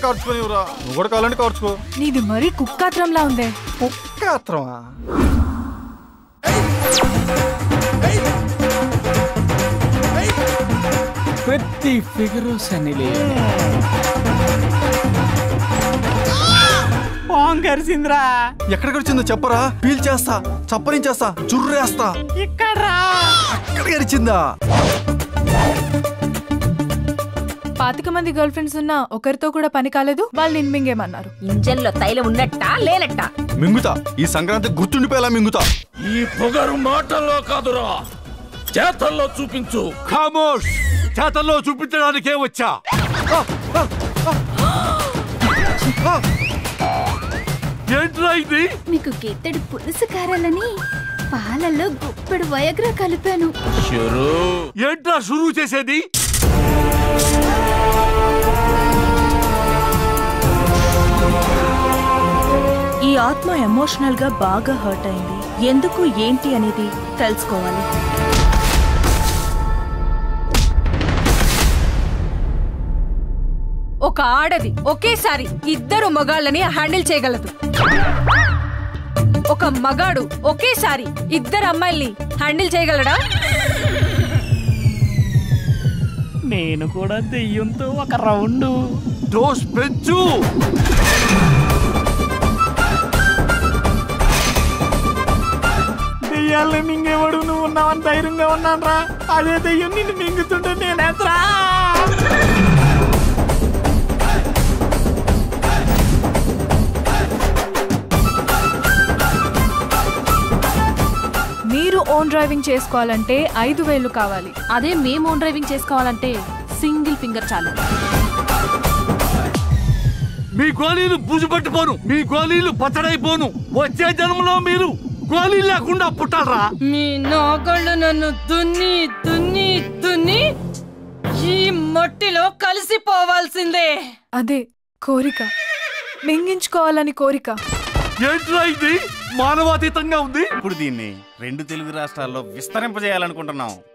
కార్చుకోనివ్వరా నువ్వు కూడా కావాలంటే కార్చుకో నీది మరీ కుక్కాత్రంలా ఉందే కుక్కాత్రమా ప్రతి ఫిగరు సన్నిలే పాంగర్సింద్రా ఎక్కడికి వచ్చిందో చెప్పరా పీల్ చేస్తా చప్పరించేస్తా చుర్రేస్తా ఇక్కడ అక్కడ గడిచిందా పాతిక మంది గర్ల్ ఫ్రెండ్స్ ఉన్నా ఒకరితో కూడా పని కాలేదు వాళ్ళు నిన్ను మింగేమన్నారు ఇంజన్లో తైలం ఉన్నట్టా లేనట్టా మింగుతా ఈ సంక్రాంతి గుర్తుండిపోయేలా మింగుతా ఈ పొగరు మాటల్లో కాదురా చేతల్లో చూపించు ఖామోష్ చేతల్లో చూపించడానికే వచ్చా ఏంట్రా ఇది మీకు గెత్తడి పులుసు కారాలని పాలల్లో గుప్పెడు వయగ్రా కలిపాను ఏంట్రా షురూ చేసేది ఈ ఆత్మ ఎమోషనల్ గా బాగా హర్ట్ అయింది ఎందుకు ఏంటి అనేది తెలుసుకోవాలి ఒక ఆడది ఒకేసారి ఇద్దరు మగాళ్ళని హ్యాండిల్ చేయగలదు ఒక మగాడు ఒకేసారి ఇద్దరు అమ్మాయిల్ని హ్యాండిల్ చేయగలడా నేను కూడా దెయ్యంతో ఒక రౌండ్ డోస్ పెంచు దెయ్యాలని మింగేవాడు నువ్వు ఉన్నావని ధైర్యంగా ఉన్నాను రా అదే దెయ్యం నిన్ను మింగుతుంటే నేనేత్రా మీరు ఓన్ డ్రైవింగ్ చేసుకోవాలంటే ఐదు వేలు కావాలి అదే మేము ఓన్ డ్రైవింగ్ చేసుకోవాలంటే సింగిల్ ఫింగర్ చాలు మీ గోళీలు బుజు పట్టిపోను మీ గోళీలు పచ్చడైపోను వచ్చే జన్మలో మీరు గోళీ లేకుండా పుట్టాలరా మీ నాగళ్ళు నన్ను దున్ని దున్ని దున్ని ఈ మట్టిలో కలిసిపోవాల్సిందే అదే కోరిక మింగించుకోవాలని కోరిక ఏంట్రా ఇది మానవాతీతంగా ఉంది ఇప్పుడు దీన్ని రెండు తెలుగు రాష్ట్రాల్లో విస్తరింపజేయాలనుకుంటున్నాం